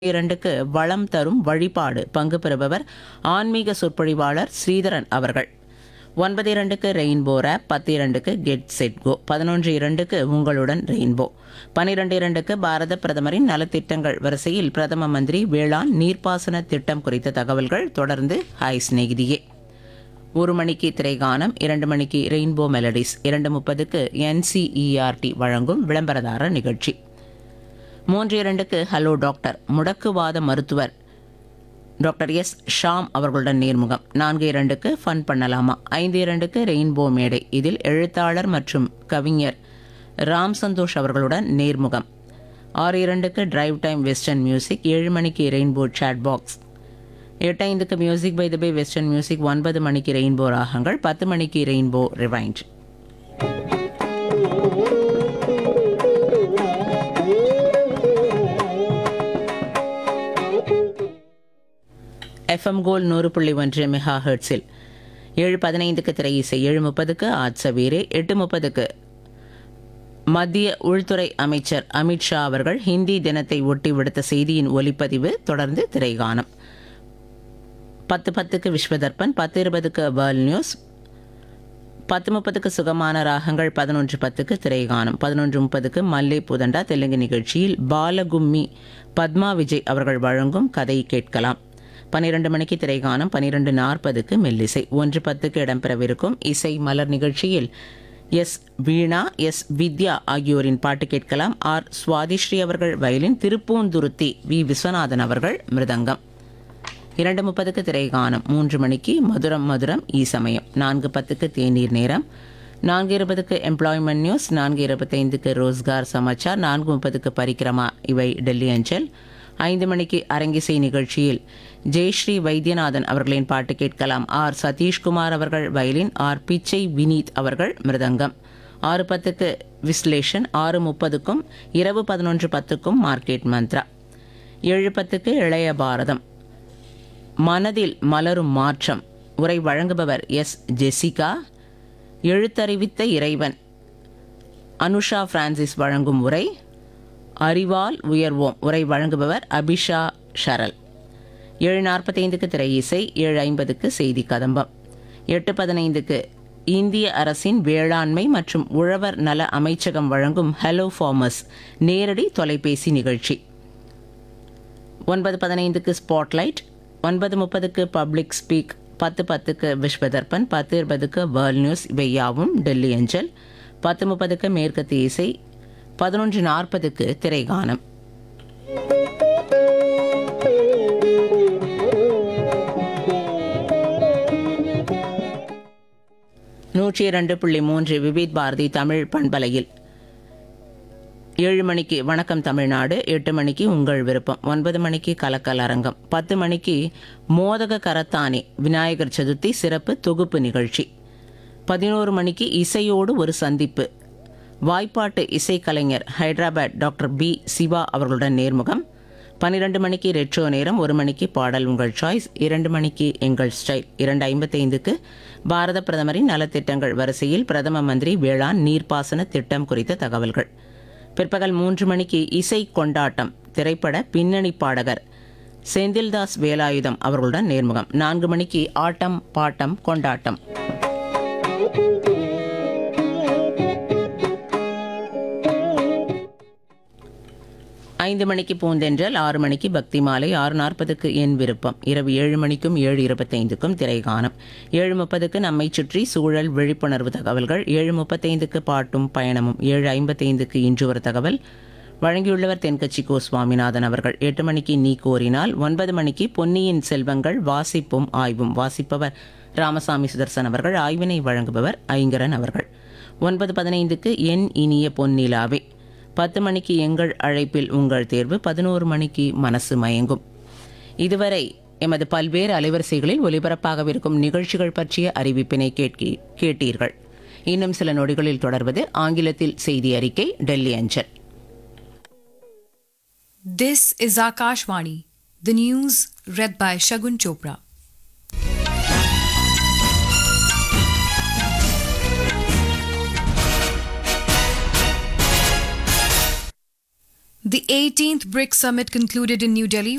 இரண்டுக்கு வளம் தரும் வழிபாடு பங்கு பெறுபவர் ஆன்மீக சொற்பொழிவாளர் ஸ்ரீதரன் அவர்கள் ஒன்பது இரண்டுக்கு ரெயின்போ ரேப் பத்து இரண்டுக்கு கெட் செட் கோ பதினொன்று இரண்டுக்கு உங்களுடன் ரெயின்போ பனிரெண்டு இரண்டுக்கு பாரத பிரதமரின் நலத்திட்டங்கள் வரிசையில் பிரதம மந்திரி வேளாண் நீர்ப்பாசன திட்டம் குறித்த தகவல்கள் தொடர்ந்து ஹாய் சிநேகிதியே ஒரு மணிக்கு திரைகானம் இரண்டு மணிக்கு ரெயின்போ மெலடிஸ் இரண்டு முப்பதுக்கு என்சிஇஆர்டி வழங்கும் விளம்பரதார நிகழ்ச்சி மூன்று இரண்டுக்கு ஹலோ டாக்டர் முடக்குவாத மருத்துவர் டாக்டர் எஸ் ஷாம் அவர்களுடன் நேர்முகம் நான்கு இரண்டுக்கு ஃபன் பண்ணலாமா ஐந்து இரண்டுக்கு ரெயின்போ மேடை இதில் எழுத்தாளர் மற்றும் கவிஞர் ராம் சந்தோஷ் அவர்களுடன் நேர்முகம் ஆறு இரண்டுக்கு டிரைவ் டைம் வெஸ்டர்ன் மியூசிக் ஏழு மணிக்கு ரெயின்போ சாட் பாக்ஸ் எட்டு ஐந்துக்கு music by the bay western music ஒன்பது மணிக்கு ரெயின்போ ராகங்கள் பத்து மணிக்கு ரெயின்போ ரிவைண்ட் எஃப்எம் கோல் நூறு புள்ளி ஒன்று மெகா ஹெர்ட்ஸில் ஏழு பதினைந்துக்கு திரை இசை ஏழு முப்பதுக்கு ஆட்சவீரே எட்டு முப்பதுக்கு மத்திய உள்துறை அமைச்சர் அமித்ஷா அவர்கள் ஹிந்தி தினத்தை ஒட்டி விடுத்த செய்தியின் ஒலிப்பதிவு தொடர்ந்து திரைகானம் பத்து பத்துக்கு விஸ்வதர்பன் பத்து இருபதுக்கு வேர்ல்ட் நியூஸ் பத்து முப்பதுக்கு சுகமான ராகங்கள் பதினொன்று பத்துக்கு திரைகானம் பதினொன்று முப்பதுக்கு மல்லே புதண்டா தெலுங்கு நிகழ்ச்சியில் பாலகும்மி பத்மா விஜய் அவர்கள் வழங்கும் கதை கேட்கலாம் பன்னிரண்டு மணிக்கு திரைகானம் பன்னிரண்டு நாற்பதுக்கு மெல்லிசை ஒன்று பத்துக்கு இடம்பெறவிருக்கும் இசை மலர் நிகழ்ச்சியில் எஸ் வீணா எஸ் வித்யா ஆகியோரின் பாட்டு கேட்கலாம் ஆர் சுவாதிஸ்ரீ அவர்கள் வயலின் திருப்பூந்துருத்தி வி விஸ்வநாதன் அவர்கள் மிருதங்கம் இரண்டு முப்பதுக்கு திரைகானம் மூன்று மணிக்கு மதுரம் மதுரம் ஈசமயம் நான்கு பத்துக்கு தேநீர் நேரம் நான்கு இருபதுக்கு எம்ப்ளாய்மெண்ட் நியூஸ் நான்கு இருபத்தைந்துக்கு ரோஸ்கார் சமாச்சார் நான்கு முப்பதுக்கு பரிக்கிரமா இவை டெல்லி அஞ்சல் ஐந்து மணிக்கு அரங்கிசை நிகழ்ச்சியில் ஜெயஸ்ரீ வைத்தியநாதன் அவர்களின் பாட்டு கேட்கலாம் ஆர் சதீஷ்குமார் அவர்கள் வயலின் ஆர் பிச்சை வினீத் அவர்கள் மிருதங்கம் ஆறு பத்துக்கு விஸ்லேஷன் ஆறு முப்பதுக்கும் இரவு பதினொன்று பத்துக்கும் மார்க்கெட் மந்த்ரா ஏழு பத்துக்கு இளைய பாரதம் மனதில் மலரும் மாற்றம் உரை வழங்குபவர் எஸ் ஜெசிகா எழுத்தறிவித்த இறைவன் அனுஷா பிரான்சிஸ் வழங்கும் உரை அறிவால் உயர்வோம் உரை வழங்குபவர் அபிஷா ஷரல் ஏழு நாற்பத்தைந்துக்கு திரை இசை ஏழு ஐம்பதுக்கு செய்தி கதம்பம் எட்டு பதினைந்துக்கு இந்திய அரசின் வேளாண்மை மற்றும் உழவர் நல அமைச்சகம் வழங்கும் ஹலோ ஃபார்மர்ஸ் நேரடி தொலைபேசி நிகழ்ச்சி ஒன்பது பதினைந்துக்கு ஸ்பாட்லைட் ஒன்பது முப்பதுக்கு பப்ளிக் ஸ்பீக் பத்து பத்துக்கு விஸ்வதர்பன் பத்து இருபதுக்கு வேர்ல்ட் நியூஸ் இவையாவும் டெல்லி அஞ்சல் பத்து முப்பதுக்கு மேற்கத்திய இசை பதினொன்று நாற்பதுக்கு திரைகானம் நூற்றி இரண்டு புள்ளி மூன்று விவித் பாரதி தமிழ் பண்பலையில் ஏழு மணிக்கு வணக்கம் தமிழ்நாடு எட்டு மணிக்கு உங்கள் விருப்பம் ஒன்பது மணிக்கு கலக்கல் அரங்கம் பத்து மணிக்கு மோதக கரத்தானே விநாயகர் சதுர்த்தி சிறப்பு தொகுப்பு நிகழ்ச்சி பதினோரு மணிக்கு இசையோடு ஒரு சந்திப்பு வாய்ப்பாட்டு இசைக்கலைஞர் ஹைதராபாத் டாக்டர் பி சிவா அவர்களுடன் நேர்முகம் பன்னிரண்டு மணிக்கு ரெட்ரோ நேரம் ஒரு மணிக்கு பாடல் உங்கள் சாய்ஸ் இரண்டு மணிக்கு எங்கள் ஸ்டைல் இரண்டு ஐம்பத்தைந்துக்கு பாரத பிரதமரின் நலத்திட்டங்கள் வரிசையில் பிரதம மந்திரி வேளாண் நீர்ப்பாசன திட்டம் குறித்த தகவல்கள் பிற்பகல் மூன்று மணிக்கு இசை கொண்டாட்டம் திரைப்பட பின்னணி பாடகர் செந்தில்தாஸ் வேலாயுதம் அவர்களுடன் நேர்முகம் நான்கு மணிக்கு ஆட்டம் பாட்டம் கொண்டாட்டம் ஐந்து மணிக்கு பூந்தென்றல் ஆறு மணிக்கு பக்தி மாலை ஆறு நாற்பதுக்கு என் விருப்பம் இரவு ஏழு மணிக்கும் ஏழு இருபத்தைந்துக்கும் திரைகானம் ஏழு முப்பதுக்கு நம்மை சுற்றி சூழல் விழிப்புணர்வு தகவல்கள் ஏழு முப்பத்தைந்துக்கு பாட்டும் பயணமும் ஏழு ஐம்பத்தைந்துக்கு இன்று ஒரு தகவல் வழங்கியுள்ளவர் தென்கட்சி கோ சுவாமிநாதன் அவர்கள் எட்டு மணிக்கு நீ கோரினால் ஒன்பது மணிக்கு பொன்னியின் செல்வங்கள் வாசிப்பும் ஆய்வும் வாசிப்பவர் ராமசாமி சுதர்சன் அவர்கள் ஆய்வினை வழங்குபவர் ஐங்கரன் அவர்கள் ஒன்பது பதினைந்துக்கு என் இனிய பொன்னிலாவே பத்து மணிக்கு எங்கள் அழைப்பில் உங்கள் தேர்வு பதினோரு மணிக்கு மனசு மயங்கும் இதுவரை எமது பல்வேறு அலைவரிசைகளில் ஒலிபரப்பாகவிருக்கும் நிகழ்ச்சிகள் பற்றிய அறிவிப்பினை கேட்கி கேட்டீர்கள் இன்னும் சில நொடிகளில் தொடர்வது ஆங்கிலத்தில் செய்தி அறிக்கை டெல்லி அஞ்சல் This is Akashvani, the news read by Shagun Chopra. The 18th BRICS summit concluded in New Delhi